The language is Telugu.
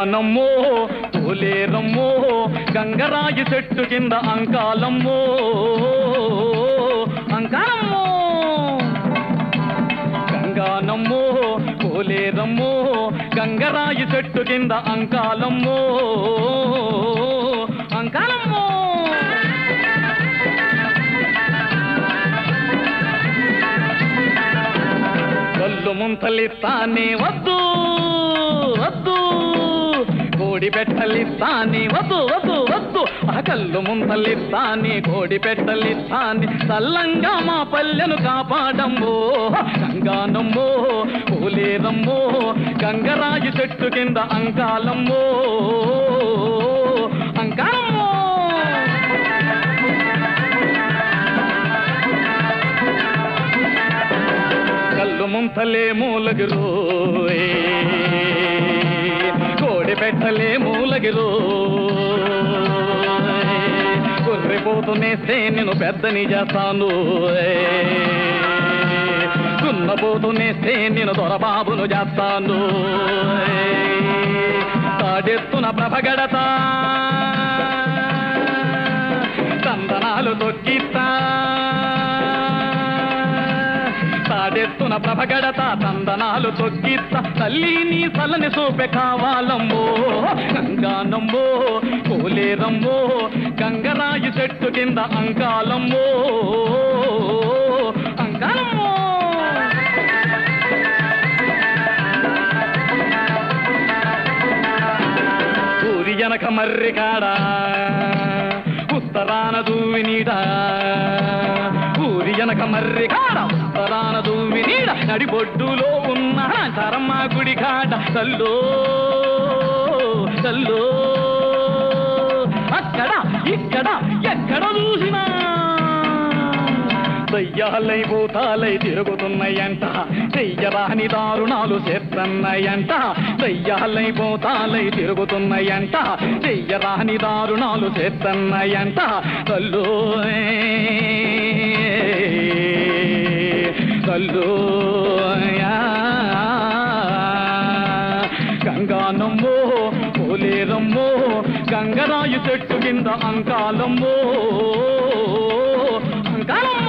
గంగానమ్మో పోలేరమ్మో గంగరాయి చెట్టు కింద అంకాలమ్మో అంకాలమ్మో గంగానమ్మో పోలేరమ్మో గంగరాయి చెట్టు కింద అంకాలమ్మో అంకాలమ్మో కళ్ళు ముంతలిస్తానే వద్దు వద్దు కోడి పెట్టలిస్తానే వద్దు వద్దు వద్దు ఆ కళ్ళు ముంతలిస్తానే కోడి పెట్టలిస్తానే చల్లంగా మా పల్లెను కాపాడమ్మో గంగానమ్మో పోలేరమ్మో గంగరాజు చెట్టు కింద అంకాలమ్మో అంకాలమ్మో కళ్ళు ముంతలే మూలగిరు కోడి పెట్టలే మూలగిరు కుర్రిపోతునేస్తే నేను పెద్దని చేస్తాను దున్నపోతునేస్తే నేను దొరబాబును చేస్తాను తాడెత్తున ప్రభగడతా తందనాలు తొక్కిస్తా తాడెత్తున ప్రభగడత తందనాలు తొక్కిస్తా తల్లి నీ సలని సూపె కావాలమ్మో గంగానమ్మో కోలేరమ్మో గంగరాయి చెట్టు కింద అంకాలమ్మో అంకాలమ్మో ఊరి జనక మర్రి కాడా ఉత్తరాన దూవి నీడ ఊరి జనక మర్రి కాడ ఉత్తరాన దూవి నీడ నడిబొడ్డులో ఉన్న చరమ్మ గుడి కాడ తల్లో తల్లో అక్కడ ఇక్కడ ఎక్కడ చూసినా దయ్యాలై భూతాలై తిరుగుతున్నాయంట చెయ్యరాని దారుణాలు చేస్తున్నాయంట దయ్యాలై భూతాలై తిరుగుతున్నాయంట చెయ్యరాని దారుణాలు చేస్తున్నాయంట కల్లో కల్లో గంగానమ్మో పోలేరమ్మో గంగరాయి చెట్టు కింద అంకాలమ్మో అంకాలమ్మో